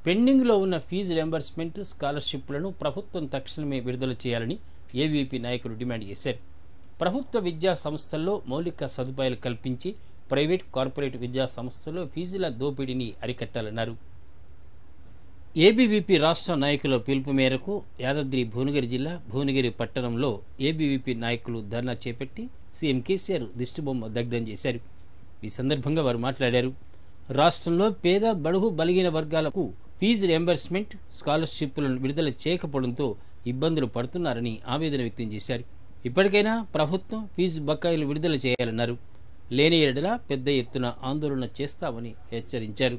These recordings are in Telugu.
పెండింగ్లో ఉన్న ఫీజు రియంబర్స్మెంట్ స్కాలర్షిప్లను ప్రభుత్వం తక్షణమే విడుదల చేయాలని ఏవీపీ నాయకులు డిమాండ్ చేశారు ప్రభుత్వ విద్యా సంస్థల్లో మౌలిక సదుపాయాలు కల్పించి ప్రైవేట్ కార్పొరేట్ విద్యా సంస్థల్లో ఫీజుల దోపిడీని అరికట్టాలన్నారు ఏబీవీపీ రాష్ట్ర నాయకుల పిలుపు మేరకు యాదాద్రి భువనగిరి జిల్లా భువనగిరి పట్టణంలో ఏబీవీపీ నాయకులు ధర్నా చేపట్టి సీఎం కేసీఆర్ దిష్టిబొమ్మ దగ్ధం చేశారు ఈ సందర్భంగా వారు మాట్లాడారు రాష్ట్రంలో పేద బడుగు బలిగిన వర్గాలకు ఫీజు రియంబర్స్మెంట్ స్కాలర్షిప్లను విడుదల చేయకపోవడంతో ఇబ్బందులు పడుతున్నారని ఆవేదన వ్యక్తం చేశారు ఇప్పటికైనా ప్రభుత్వం ఫీజు బకాయిలు విడుదల చేయాలన్నారు లేని ఎడల పెద్ద ఎత్తున ఆందోళన చేస్తామని హెచ్చరించారు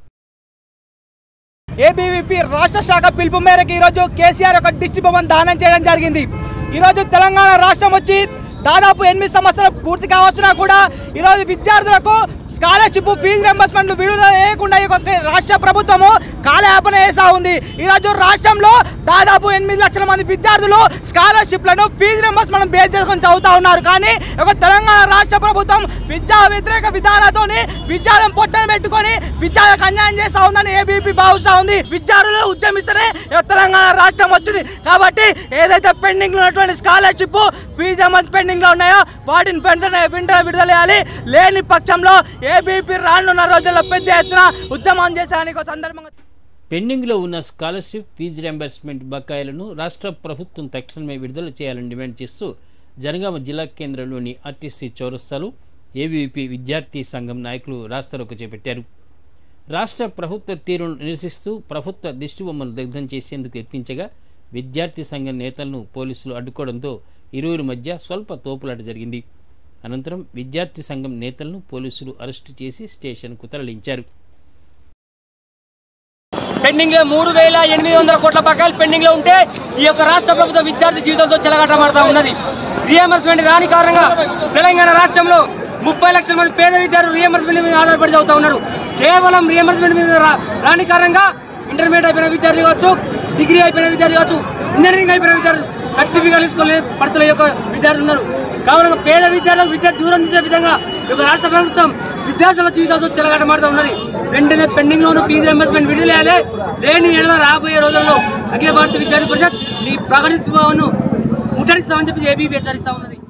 ఏబీవీపీ రాష్ట్ర శాఖ పిలుపు మేరకు ఈరోజు కేసీఆర్ ఒక దిష్టి భవన్ దానం చేయడం జరిగింది ఈరోజు తెలంగాణ రాష్ట్రం వచ్చి దాదాపు ఎనిమిది సంవత్సరాలు పూర్తి కావచ్చునా కూడా ఈరోజు విద్యార్థులకు స్కాలర్షిప్ ఫీజు రింబర్స్మెంట్ విడుదల చేయకుండా ఈ యొక్క రాష్ట్ర ప్రభుత్వము కాలయాపన చేస్తూ ఉంది ఈరోజు రాష్ట్రంలో దాదాపు ఎనిమిది లక్షల మంది విద్యార్థులు స్కాలర్షిప్లను ఫీజు రింబర్స్మెంట్ బేస్ చేసుకొని చదువుతూ ఉన్నారు కానీ ఒక తెలంగాణ రాష్ట్ర ప్రభుత్వం విద్యా వ్యతిరేక విధానాలతోని విద్యాలను పొట్టను పెట్టుకొని విద్యాలకు అన్యాయం చేస్తూ ఉందని ఏబీపీ భావిస్తూ ఉంది విద్యార్థులు ఉద్యమిస్తేనే ఈ తెలంగాణ రాష్ట్రం వచ్చింది కాబట్టి ఏదైతే పెండింగ్ ఉన్నటువంటి స్కాలర్షిప్ ఫీజు అమౌంట్ పెండింగ్ లో ఉన్నాయో వాటిని వెంటనే వెంటనే విడుదల చేయాలి లేని పక్షంలో ఏబీపీ రానున్న రోజుల్లో పెద్ద ఎత్తున ఉద్యమం చేసేదానికి ఒక సందర్భంగా పెండింగ్లో ఉన్న స్కాలర్షిప్ ఫీజు రియంబర్స్మెంట్ బకాయిలను రాష్ట్ర ప్రభుత్వం తక్షణమే విడుదల చేయాలని డిమాండ్ చేస్తూ జనగామ జిల్లా కేంద్రంలోని ఆర్టీసీ చౌరస్తాలో ఏవీపీ విద్యార్థి సంఘం నాయకులు రాస్తారోక చేపట్టారు రాష్ట్ర ప్రభుత్వ తీరును నిరసిస్తూ ప్రభుత్వ దిష్టిబొమ్మను దగ్ధం చేసేందుకు యత్నించగా విద్యార్థి సంఘం నేతలను పోలీసులు అడ్డుకోవడంతో ఇరువురి మధ్య స్వల్ప తోపులాట జరిగింది అనంతరం విద్యార్థి సంఘం నేతలను పోలీసులు అరెస్టు చేసి స్టేషన్కు తరలించారు పెండింగ్ లో మూడు వేల ఎనిమిది వందల కోట్ల బకాయిలు పెండింగ్ లో ఉంటే ఈ యొక్క రాష్ట్ర ప్రభుత్వం విద్యార్థి జీవితంతో చెలగాటమాడుతూ ఉన్నది రియంబర్స్మెంట్ రాని కారణంగా తెలంగాణ రాష్ట్రంలో ముప్పై లక్షల మంది పేద విద్యార్థులు రియంబర్స్మెంట్ మీద ఆధారపడి చదువుతూ ఉన్నారు కేవలం రియంబర్స్మెంట్ మీద రా- రాని కారణంగా ఇంటర్మీడియట్ అయిపోయిన విద్యార్థి కావచ్చు డిగ్రీ అయిపోయిన విద్యార్థి కావచ్చు ఇంజనీరింగ్ అయిపోయిన విద్యార్థి సర్టిఫికేట్ తీసుకోలే పడుతున్న యొక్క విద్యార్థులు ఉన్నారు కావున పేద విద్యార్థులకు విద్య దూరం చేసే విధంగా ఈ యొక్క రాష్ట్ర ప్రభుత్వం విద్యార్థుల జీవితాలతో చెలగాటమాడుతూ ఉన్నది వెంటనే పెండింగ్ లో ఉన్న ఫీజు రింబర్స్మెంట్ విడుదల చేయాలి లేని ఏళ్ళ రాబోయే రోజుల్లో అఖిల భారత విద్యార్థి పరిషత్ నీ ప్రకటిత్వాన్ని ముట్టడిస్తామని చెప్పి ఏబీపీ హెచ్చరిస్తా ఉన్నది